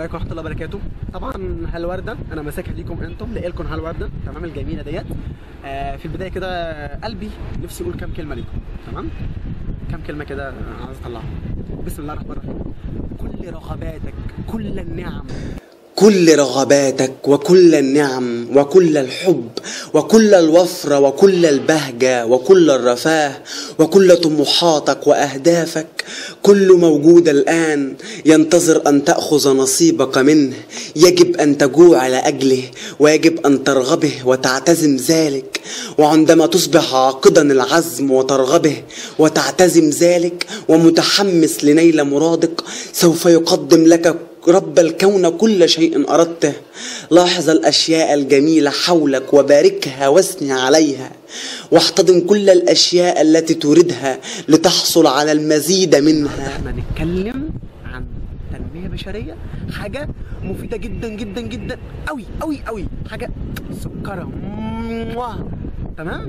عليكم ورحمه الله وبركاته طبعا هالورده انا ماسكها ليكم انتم لكم هالورده تمام الجميله ديت آه في البدايه كده قلبي نفسي اقول كام كلمه ليكم تمام كام كلمه كده عايز اطلعها بسم الله الرحمن الرحيم كل رغباتك كل النعم كل رغباتك وكل النعم وكل الحب وكل الوفرة وكل البهجة وكل الرفاه وكل طموحاتك وأهدافك كل موجود الآن ينتظر أن تأخذ نصيبك منه يجب أن تجوع لأجله ويجب أن ترغبه وتعتزم ذلك وعندما تصبح عاقدا العزم وترغبه وتعتزم ذلك ومتحمس لنيل مرادك سوف يقدم لك رب الكون كل شيء أردته لاحظ الأشياء الجميلة حولك وباركها واثني عليها واحتضن كل الأشياء التي تريدها لتحصل على المزيد منها احنا نتكلم عن تنميه بشريه حاجه مفيده جدا جدا جدا قوي قوي قوي حاجه سكره مواه. تمام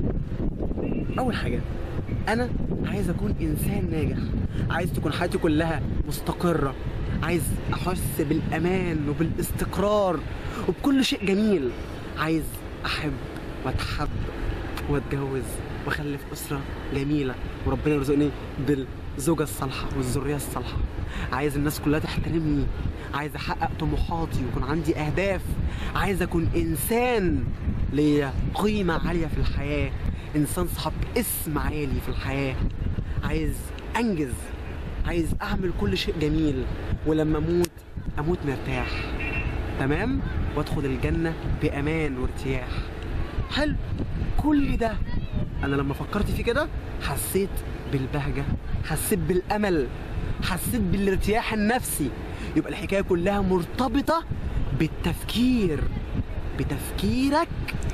اول حاجه انا عايز اكون انسان ناجح عايز تكون حياتي كلها مستقره عايز احس بالامان وبالاستقرار وبكل شيء جميل عايز احب واتحب واتجوز واخلف اسره جميله وربنا يرزقني بالزوجه الصالحه والذريه الصالحه عايز الناس كلها تحترمني عايز احقق طموحاتي ويكون عندي اهداف عايز اكون انسان ليا قيمه عاليه في الحياه انسان صاحب اسم عالي في الحياه عايز انجز عايز اعمل كل شيء جميل ولما اموت اموت مرتاح تمام وادخل الجنه بامان وارتياح حلو كل ده انا لما فكرت فيه كده حسيت بالبهجه حسيت بالامل حسيت بالارتياح النفسي يبقى الحكايه كلها مرتبطه بالتفكير بتفكيرك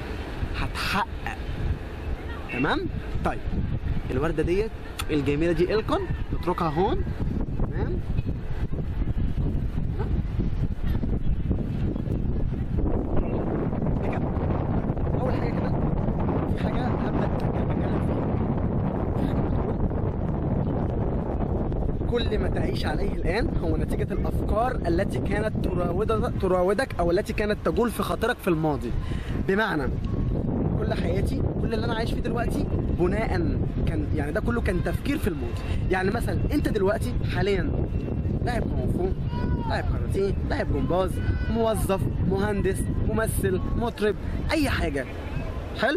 هتحقق تمام طيب الورده ديت الجميله دي الكون نتركها هون تمام بجد. اول حاجه كده في حاجه هبدا اتكلم فيها كل ما تعيش عليه الان هو نتيجه الافكار التي كانت تراودك تراودك او التي كانت تجول في خاطرك في الماضي بمعنى كل حياتي كل اللي انا عايش فيه دلوقتي بناء كان يعني ده كله كان تفكير في الماضي يعني مثلا انت دلوقتي حاليا لاعب كونغ لاعب كاراتيه لاعب جمباز موظف مهندس ممثل مطرب اي حاجه حلو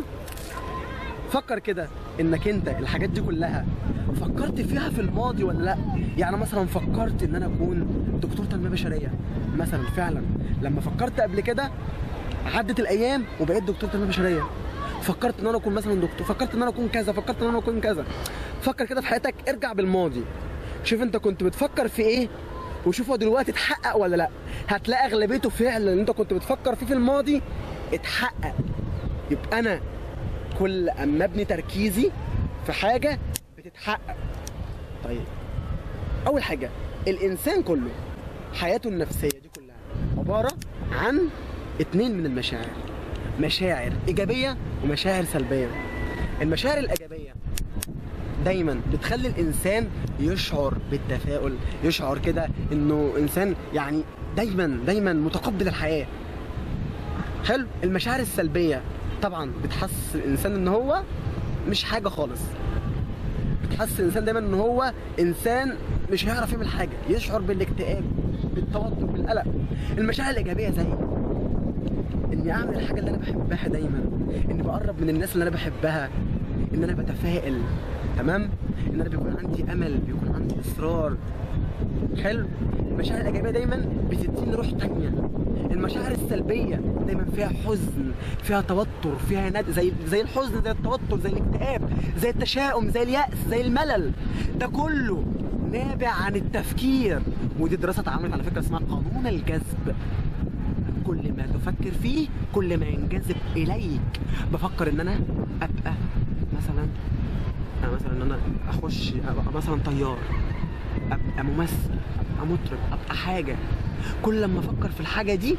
فكر كده انك انت الحاجات دي كلها فكرت فيها في الماضي ولا لا يعني مثلا فكرت ان انا اكون دكتور تنميه بشريه مثلا فعلا لما فكرت قبل كده عدت الايام وبقيت دكتور تنميه بشريه فكرت ان انا اكون مثلا دكتور فكرت ان انا اكون كذا فكرت ان انا اكون كذا فكر كده في حياتك ارجع بالماضي شوف انت كنت بتفكر في ايه وشوف هو دلوقتي اتحقق ولا لا هتلاقي اغلبيته فعلا اللي انت كنت بتفكر فيه في الماضي اتحقق يبقى انا كل اما ابني تركيزي في حاجه بتتحقق طيب اول حاجه الانسان كله حياته النفسيه دي كلها عباره عن اتنين من المشاعر مشاعر ايجابيه ومشاعر سلبيه المشاعر الايجابيه دايما بتخلي الانسان يشعر بالتفاؤل يشعر كده انه انسان يعني دايما دايما متقبل الحياه حلو المشاعر السلبيه طبعا بتحسس الانسان ان هو مش حاجه خالص بتحسس الانسان دايما ان هو انسان مش هيعرف يعمل حاجه يشعر بالاكتئاب بالتوتر بالقلق المشاعر الايجابيه زي اني اعمل الحاجه اللي انا بحبها دايما اني بقرب من الناس اللي انا بحبها ان انا بتفائل تمام ان انا بيكون عندي امل بيكون عندي اصرار حلو المشاعر الايجابيه دايما بتديني روح تانية المشاعر السلبيه دايما فيها حزن فيها توتر فيها ند زي زي الحزن زي التوتر زي الاكتئاب زي التشاؤم زي اليأس زي الملل ده كله نابع عن التفكير ودي دراسه اتعملت على فكره اسمها قانون الجذب كل ما تفكر فيه كل ما ينجذب اليك بفكر ان انا ابقى مثلا أنا مثلا ان انا اخش ابقى مثلا طيار ابقى ممثل ابقى مطرب ابقى حاجه كل لما افكر في الحاجه دي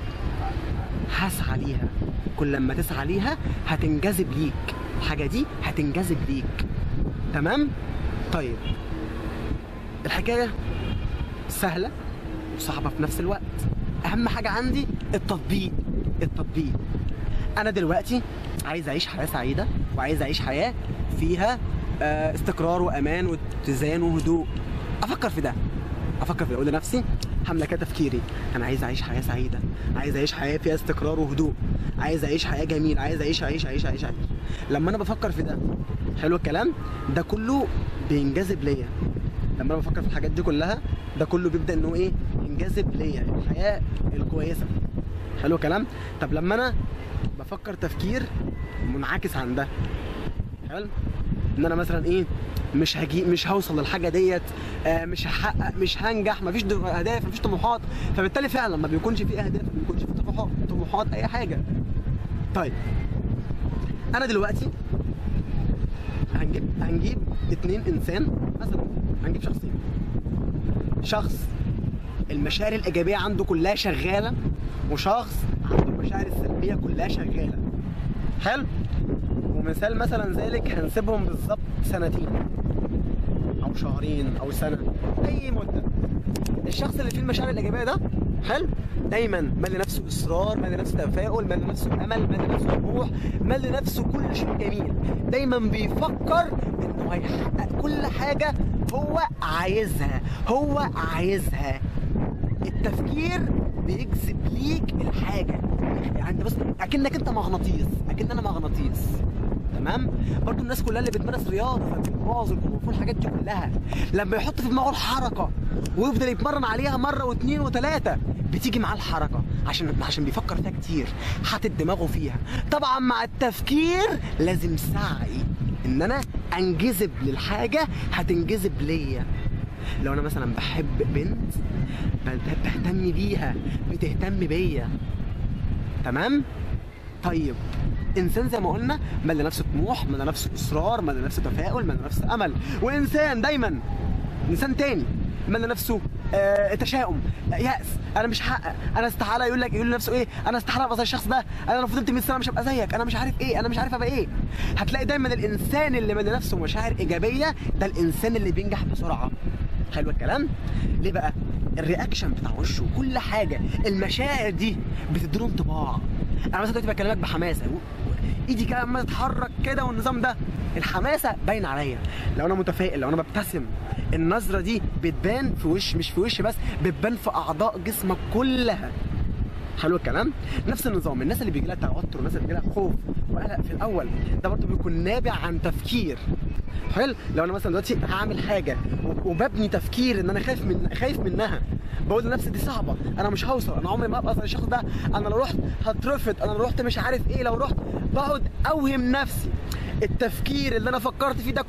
هسعى ليها كل لما تسعى ليها هتنجذب ليك الحاجه دي هتنجذب ليك تمام طيب الحكايه سهله وصعبه في نفس الوقت اهم حاجه عندي التطبيق التطبيق انا دلوقتي عايز اعيش حياه سعيده وعايز اعيش حياه فيها آه، استقرار وامان واتزان وهدوء افكر في ده افكر في ده اقول لنفسي هملى كده تفكيري انا عايز اعيش حياه سعيده عايز اعيش حياه فيها استقرار وهدوء عايز اعيش حياه جميله عايز اعيش اعيش اعيش اعيش, أعيش. لما انا بفكر في ده حلو الكلام ده كله بينجذب ليا لما انا بفكر في الحاجات دي كلها ده كله بيبدا انه ايه ينجذب ليا الحياه الكويسه حلو الكلام طب لما انا بفكر تفكير منعكس عن ده حلو ان انا مثلا ايه مش هجي مش هوصل للحاجه ديت آه مش هحقق مش هنجح مفيش دو- اهداف مفيش طموحات فبالتالي فعلا ما بيكونش في اهداف ما بيكونش في طموحات طموحات اي حاجه طيب انا دلوقتي هنجيب هنجيب اتنين انسان مثلا هنجيب شخصين شخص المشاعر الايجابيه عنده كلها شغاله وشخص عنده المشاعر السلبيه كلها شغاله حلو ومثال مثلا ذلك هنسيبهم بالظبط سنتين او شهرين او سنه اي مده الشخص اللي فيه المشاعر الايجابيه ده حلو دايما مالي نفسه اصرار مالي نفسه تفاؤل مالي نفسه امل مالي نفسه طموح مالي نفسه كل شيء جميل دايما بيفكر انه هيحقق كل حاجه هو عايزها هو عايزها التفكير بيجذب ليك الحاجه يعني انت بس اكنك انت مغناطيس اكن انا مغناطيس تمام برضو الناس كلها اللي بتمارس رياضه فالجمباز والكونغ الحاجات دي كلها لما يحط في دماغه الحركه ويفضل يتمرن عليها مره واثنين وثلاثه بتيجي معاه الحركه عشان عشان بيفكر فيها كتير حاطط دماغه فيها طبعا مع التفكير لازم سعي ان انا انجذب للحاجه هتنجذب ليا لو انا مثلا بحب بنت بهت- بهتم بيها بتهتم بيا تمام طيب انسان زي ما قلنا مال نفسه طموح مال نفسه اصرار مال نفسه تفاؤل مال نفسه امل وانسان دايما انسان تاني مال نفسه آه تشاؤم آه، يأس انا مش هحقق انا استحاله يقول لك يقول لنفسه ايه انا استحاله ابقى زي الشخص ده انا لو فضلت 100 سنه مش هبقى زيك انا مش عارف ايه انا مش عارف ابقى ايه هتلاقي دايما الانسان اللي مال نفسه مشاعر ايجابيه ده الانسان اللي بينجح بسرعه حلو الكلام ليه بقى الرياكشن بتاع وشه كل حاجه المشاعر دي بتديله انطباع انا مثلا دلوقتي بكلمك بحماسه ايدي كده عماله تتحرك كده والنظام ده الحماسه باين عليا لو انا متفائل لو انا ببتسم النظره دي بتبان في وش مش في وش بس بتبان في اعضاء جسمك كلها حلو الكلام نفس النظام الناس اللي بيجي لها توتر والناس اللي بيجي لها خوف وقلق في الاول ده برضه بيكون نابع عن تفكير حلو لو انا مثلا دلوقتي هعمل حاجه وببني تفكير ان انا خايف من خايف منها بقول لنفسي دي صعبه انا مش هوصل انا عمري ما ابقى زي الشخص ده انا لو رحت هترفض انا لو رحت مش عارف ايه لو رحت بقعد اوهم نفسي التفكير اللي انا فكرت فيه ده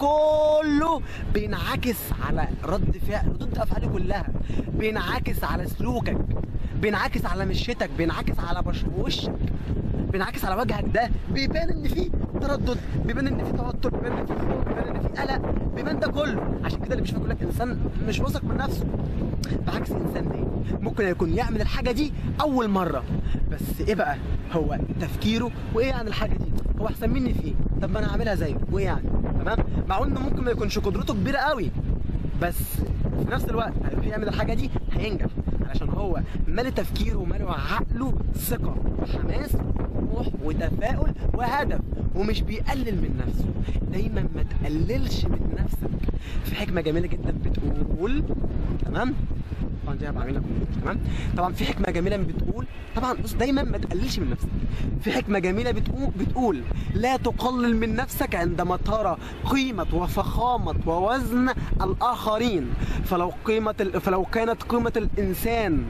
كله بينعكس على رد فعل ردود افعالي كلها بينعكس على سلوكك بينعكس على مشيتك بينعكس على بش- وشك بينعكس على وجهك ده بيبان ان في تردد بيبان ان في توتر بيبان ان في خوف بيبان ان في قلق بيبان ده كله عشان كده اللي بيشوفك يقول لك انسان مش واثق من نفسه بعكس انسان تاني ممكن يكون يعمل الحاجه دي اول مره بس ايه بقى هو تفكيره وايه يعني الحاجه دي هو احسن مني في ايه طب ما انا هعملها زيه وايه يعني تمام مع انه ممكن ما يكونش قدرته كبيره قوي بس في نفس الوقت هيروح يعمل الحاجه دي هينجح علشان هو مالي تفكيره ومالي عقله ثقه وحماس وطموح وتفاؤل وهدف ومش بيقلل من نفسه دايما ما تقللش من نفسك في حكمه جميله جدا بتقول تمام طبعا دي هبقى لكم تمام طبعا في حكمه جميله بتقول طبعا بص دايما ما تقللش من نفسك في حكمه جميله بتقول بتقول لا تقلل من نفسك عندما ترى قيمه وفخامه ووزن الاخرين فلو قيمه ال... فلو كانت قيمه الانسان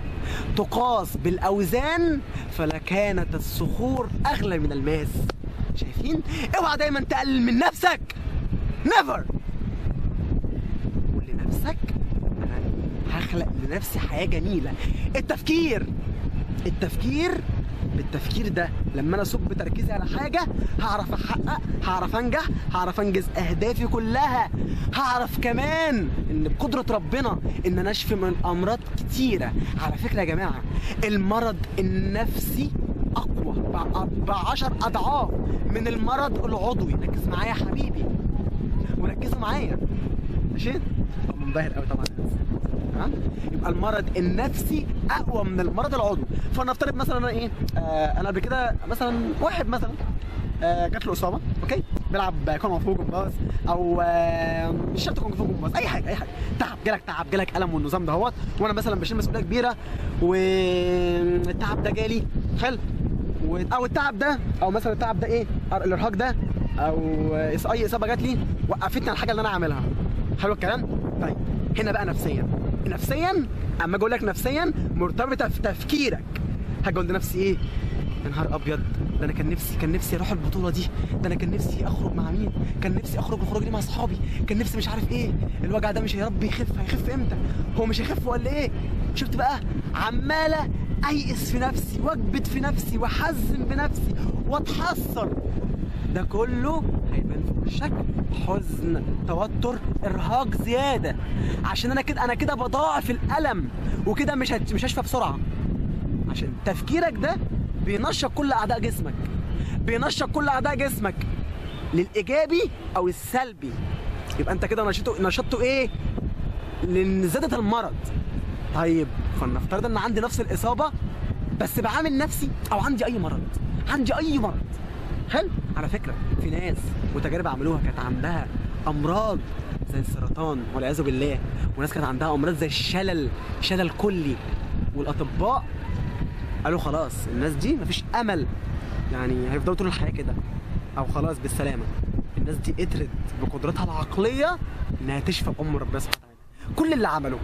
تقاس بالاوزان فلكانت الصخور اغلى من الماس شايفين اوعى دايما تقلل من نفسك نيفر قول لنفسك انا هخلق لنفسي حياه جميله التفكير التفكير بالتفكير ده لما انا اصب تركيزي على حاجه هعرف احقق هعرف انجح هعرف انجز اهدافي كلها هعرف كمان ان بقدره ربنا ان انا اشفي من امراض كتيره على فكره يا جماعه المرض النفسي اقوى ب 10 اضعاف من المرض العضوي ركز معايا يا حبيبي وركزوا معايا ماشي منبهر قوي طبعا تمام يبقى المرض النفسي اقوى من المرض العضوي فنفترض مثلا انا ايه آه انا قبل كده مثلا واحد مثلا آه جات له اصابه اوكي بيلعب كونغ فو جمباز او آه مش شرط كونغ فو جمباز اي حاجه اي حاجه تعب جالك تعب جالك الم والنظام دهوت وانا مثلا بشيل مسؤوليه كبيره والتعب ده جالي حلو و- او التعب ده او مثلا التعب ده ايه الارهاق ده او إص- اي اصابه جات لي وقفتني عن الحاجه اللي انا عاملها حلو الكلام طيب هنا بقى نفسيا نفسيا اما اجي اقول لك نفسيا مرتبطه في تفكيرك هاجي اقول لنفسي ايه يا نهار ابيض ده انا كان نفسي كان نفسي اروح البطوله دي ده انا كان نفسي اخرج مع مين كان نفسي اخرج الخروج دي مع اصحابي كان نفسي مش عارف ايه الوجع ده مش يا رب يخف هيخف امتى هو مش هيخف ولا ايه شفت بقى عماله ايئس في نفسي واكبت في نفسي واحزن بنفسي واتحسر ده كله هيبان في وشك حزن توتر ارهاق زياده عشان انا كده انا كده بضاعف الالم وكده مش هت- مش هشفى بسرعه عشان تفكيرك ده بينشط كل اعداء جسمك بينشط كل اعداء جسمك للايجابي او السلبي يبقى انت كده نشطته نشطته ايه لزياده المرض طيب فلنفترض ان عندي نفس الاصابه بس بعامل نفسي او عندي اي مرض عندي اي مرض حلو على فكره في ناس وتجارب عملوها كانت عندها امراض زي السرطان والعياذ بالله وناس كانت عندها امراض زي الشلل شلل كلي والاطباء قالوا خلاص الناس دي مفيش امل يعني هيفضلوا طول الحياه كده او خلاص بالسلامه الناس دي قدرت بقدرتها العقليه انها تشفى بام ربنا سبحانه وتعالى كل اللي عمله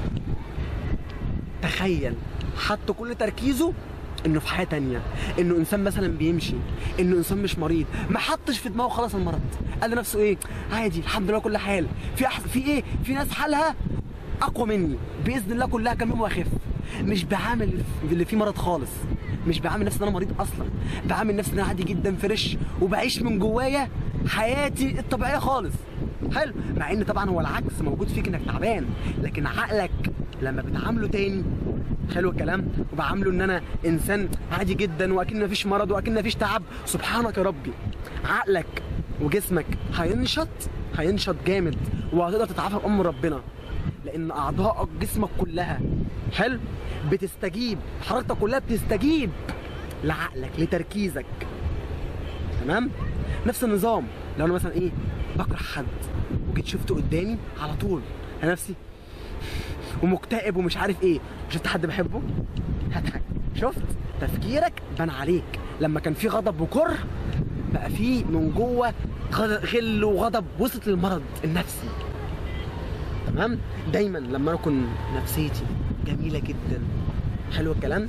تخيل حط كل تركيزه انه في حياه تانية انه انسان مثلا بيمشي انه انسان مش مريض ما حطش في دماغه خلاص المرض قال لنفسه ايه عادي الحمد لله كل حال في أحس... في ايه في ناس حالها اقوى مني باذن الله كلها كم يوم واخف مش بعامل اللي فيه مرض خالص مش بعامل نفسي ان انا مريض اصلا بعامل نفسي ان انا عادي جدا فريش وبعيش من جوايا حياتي الطبيعيه خالص حلو مع ان طبعا هو العكس موجود فيك انك تعبان لكن عقلك لما بتعامله تاني حلو الكلام وبعامله ان انا انسان عادي جدا واكن مفيش مرض واكن مفيش تعب سبحانك يا ربي عقلك وجسمك هينشط هينشط جامد وهتقدر تتعافى بامر ربنا لان اعضاء جسمك كلها حلو بتستجيب حركتك كلها بتستجيب لعقلك لتركيزك تمام نفس النظام لو انا مثلا ايه بكره حد وجيت شفته قدامي على طول انا نفسي ومكتئب ومش عارف ايه شفت حد بحبه هضحك شفت تفكيرك بان عليك لما كان في غضب وكره بقى في من جوه غض- غل وغضب وصلت للمرض النفسي تمام دايما لما انا اكون نفسيتي جميله جدا حلو الكلام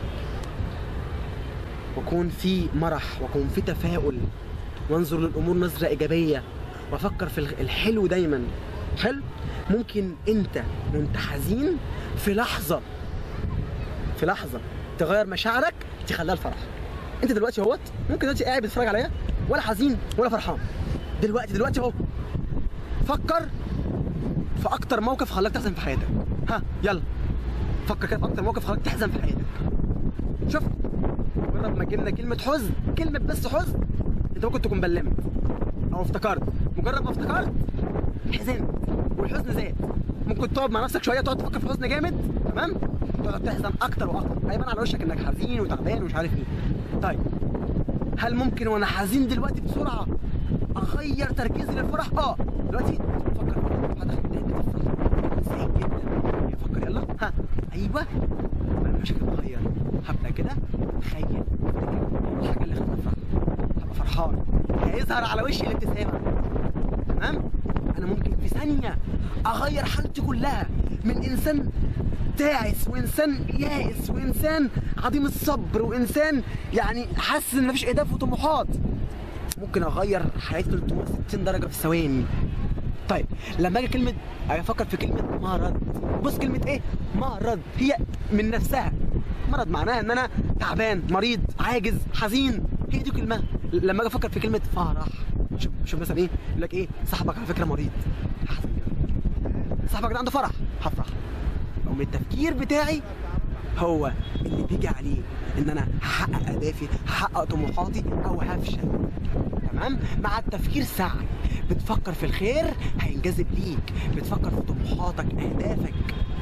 واكون في مرح واكون في تفاؤل وانظر للامور نظره ايجابيه وافكر في الخ- الحلو دايما حلو ممكن انت وانت حزين في لحظه في لحظه تغير مشاعرك تخليها الفرح انت دلوقتي اهوت ممكن دلوقتي قاعد بتتفرج عليا ولا حزين ولا فرحان دلوقتي دلوقتي اهو فكر في اكتر موقف خلاك تحزن في حياتك ها يلا فكر كده في اكتر موقف خلاك تحزن في حياتك شوف مجرد ما جبنا كلمة حزن كلمة بس حزن انت ممكن تكون بلمت او افتكرت مجرد ما افتكرت حزنت والحزن زاد ممكن تقعد مع نفسك شوية تقعد تفكر في حزن جامد تمام تقعد تحزن اكتر واكتر هيبان على وشك انك حزين وتعبان ومش عارف ايه طيب هل ممكن وانا حزين دلوقتي بسرعة اغير تركيزي للفرح اه دلوقتي فكر هدخل بداية الفرح ازاي جدا فكر يلا ها ايوه انا مش هتغير هبدا كده اتخيل افتكر الحاجه اللي خلتني افرح هبقى فرحان هيظهر على وشي الابتسامه تمام انا ممكن في ثانيه اغير حالتي كلها من انسان تعس وانسان يائس وانسان عديم الصبر وانسان يعني حاسس ان مفيش اهداف وطموحات ممكن اغير حياتي 360 درجه في ثواني طيب لما اجي كلمه أجي افكر في كلمه مرض بص كلمه ايه مرض هي من نفسها مرض معناها ان انا تعبان مريض عاجز حزين هي دي كلمه لما اجي افكر في كلمه فرح شوف شوف مثلا ايه يقول لك ايه صاحبك على فكره مريض هحزن كده. صاحبك ده عنده فرح هفرح ومن التفكير بتاعي هو اللي بيجي عليه ان انا هحقق اهدافي هحقق طموحاتي او هفشل تمام مع التفكير سعي بتفكر في الخير هينجذب ليك بتفكر في طموحاتك اهدافك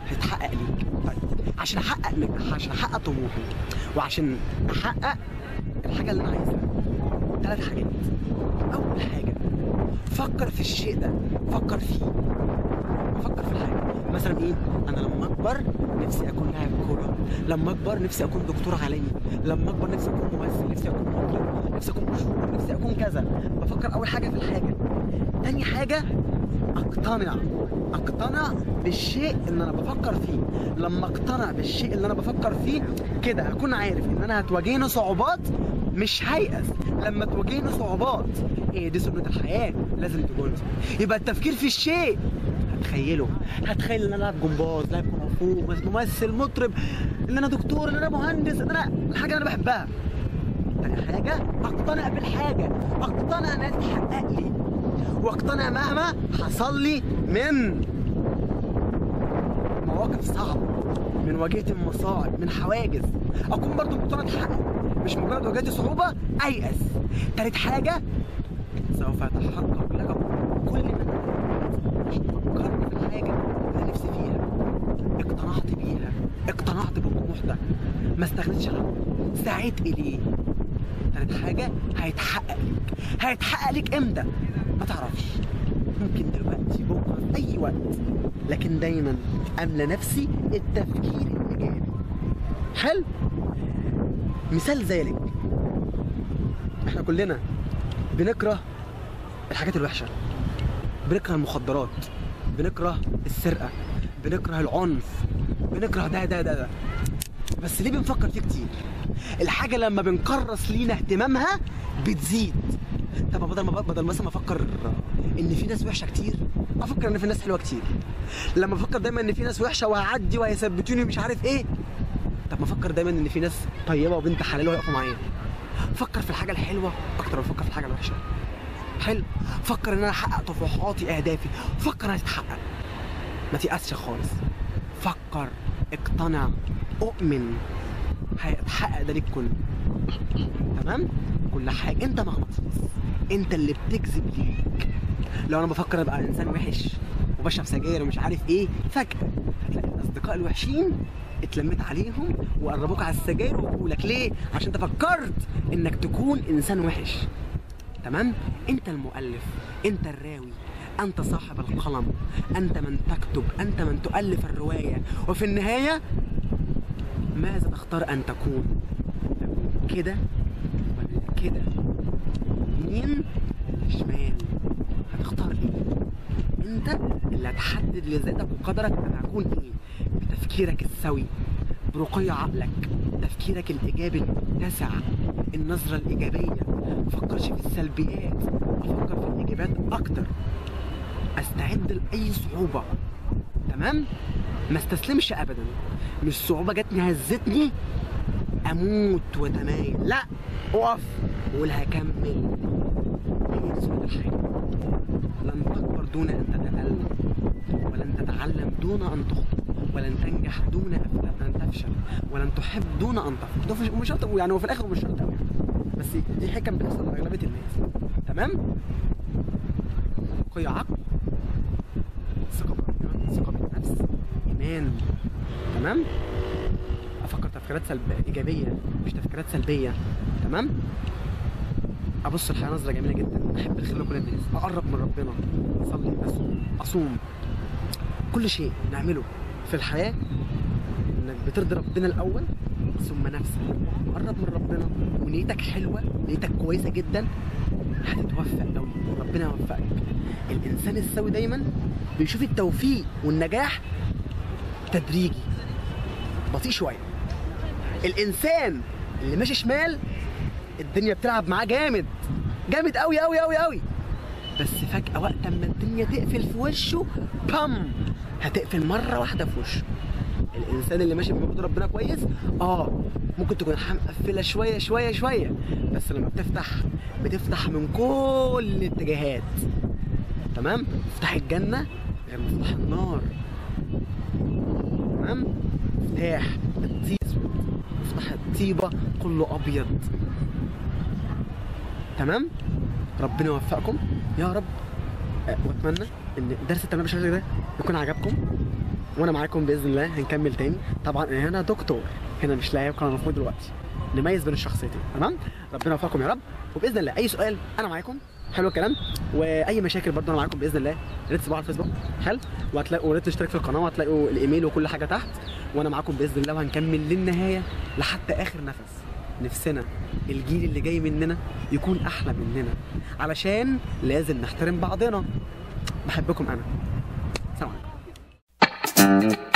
هيتحقق ليك طيب عشان احقق عشان احقق طموحي وعشان احقق الحاجه اللي انا عايزها ثلاث حاجات اول حاجه فكر في الشيء ده فكر فيه فكر في الحاجه مثلا ايه انا لما اكبر نفسي اكون لاعب كوره لما اكبر نفسي اكون دكتور عالمي لما اكبر نفسي اكون ممثل نفسي اكون مطرب نفسي اكون مشهور نفسي اكون كذا بفكر اول حاجه في الحاجه تاني حاجه اقتنع اقتنع بالشيء اللي انا بفكر فيه لما اقتنع بالشيء اللي انا بفكر فيه كده هكون عارف ان انا هتواجهني صعوبات مش هيأس لما تواجهني صعوبات ايه دي سنة الحياة لازم تكون يبقى التفكير في الشيء هتخيله هتخيل ان انا لاعب جمباز لاعب كونغ فو ممثل مطرب ان انا دكتور ان انا مهندس ان انا الحاجة اللي انا بحبها تاني حاجة اقتنع بالحاجة اقتنع انها تتحقق لي واقتنع مهما حصل لي من مواقف صعبة من واجهة المصاعب من حواجز اكون برضو مقتنع تحقق مش مجرد واجهتي صعوبة ايأس تالت حاجة سوف اتحقق لك كل ما أنا عشان فكرت في الحاجة انا نفسي فيها اقتنعت بيها اقتنعت بالطموح ده ما استغنيتش عنه سعيت اليه تالت حاجة هيتحقق لك هيتحقق لك امتى ما تعرفش ممكن دلوقتي بكرة في أي وقت لكن دايما أملى نفسي التفكير الإيجابي حلو مثال ذلك احنا كلنا بنكره الحاجات الوحشة بنكره المخدرات بنكره السرقة بنكره العنف بنكره ده ده ده ده بس ليه بنفكر فيه كتير الحاجة لما بنكرس لينا اهتمامها بتزيد طب بدل ما بدل مثلا ما افكر ان في ناس وحشه كتير افكر ان في ناس حلوه كتير لما افكر دايما ان في ناس وحشه وهعدي وهيثبتوني مش عارف ايه طب ما افكر دايما ان في ناس طيبه وبنت حلال وهيقفوا معايا فكر في الحاجه الحلوه اكتر ما افكر في الحاجه الوحشه حلو فكر ان انا احقق طموحاتي اهدافي فكر انها تتحقق ما تيأسش خالص فكر اقتنع اؤمن هيتحقق ده ليك كله تمام كل حاجه انت مغناطيس انت اللي بتجذب ليك لو انا بفكر ابقى انسان وحش وبشرب سجاير ومش عارف ايه فجاه هتلاقي الاصدقاء الوحشين اتلميت عليهم وقربوك على السجاير وقالوا لك ليه عشان انت فكرت انك تكون انسان وحش تمام انت المؤلف انت الراوي انت صاحب القلم انت من تكتب انت من تؤلف الروايه وفي النهايه ماذا تختار ان تكون كده ولا كده يمين ولا شمال هتختار ايه انت اللي هتحدد لذاتك وقدرك انا هكون ايه بتفكيرك السوي برقي عقلك تفكيرك الايجابي المتسع النظرة الايجابية مفكرش في السلبيات افكر في الايجابيات اكتر استعد لاي صعوبة تمام ما استسلمش ابدا مش صعوبة جاتني هزتني اموت واتمايل لا اقف وقول هكمل هي دي سنة الحياة لن تكبر دون ان تتألم ولن تتعلم دون ان تخطئ ولن تنجح دون ان تفشل ولن تحب دون ان تفقد ده مش- مش شرط يعني هو في الاخر مش شرط قوي بس دي حكم بتحصل لاغلبيه الناس تمام قوي عقل ثقه بربنا ثقه بالنفس ايمان تمام افكر تفكيرات سلب ايجابيه مش تفكيرات سلبيه تمام ابص الحياه نظره جميله جدا احب الخير لكل الناس اقرب من ربنا اصلي اصوم اصوم كل شيء نعمله في الحياه انك بترضي ربنا الاول ثم نفسك قرب من ربنا ونيتك حلوه نيتك كويسه جدا هتتوفق قوي ربنا يوفقك الانسان السوي دايما بيشوف التوفيق والنجاح تدريجي بطيء شويه الانسان اللي ماشي شمال الدنيا بتلعب معاه جامد جامد قوي قوي قوي قوي بس فجأة وقت ما الدنيا تقفل في وشه بام هتقفل مرة واحدة في وشه الإنسان اللي ماشي بمجهود ربنا كويس اه ممكن تكون الحلقة مقفلة شوية شوية شوية بس لما بتفتح بتفتح من كل الاتجاهات تمام مفتاح الجنة غير مفتاح النار تمام مفتاح الطيب اسود مفتاح الطيبة كله أبيض تمام ربنا يوفقكم يا رب أه، واتمنى ان درس التنميه البشريه ده يكون عجبكم وانا معاكم باذن الله هنكمل تاني طبعا أنا هنا دكتور هنا مش لاعب كان المفروض دلوقتي نميز بين الشخصيتين تمام ربنا يوفقكم يا رب وباذن الله اي سؤال انا معاكم حلو الكلام واي مشاكل برضه انا معاكم باذن الله يا ريت تسيبوها على الفيسبوك حلو وهتلاقوا يا ريت تشترك في القناه وهتلاقوا الايميل وكل حاجه تحت وانا معاكم باذن الله وهنكمل للنهايه لحتى اخر نفس نفسنا الجيل اللي جاي مننا يكون احلى مننا علشان لازم نحترم بعضنا بحبكم انا سلام عليكم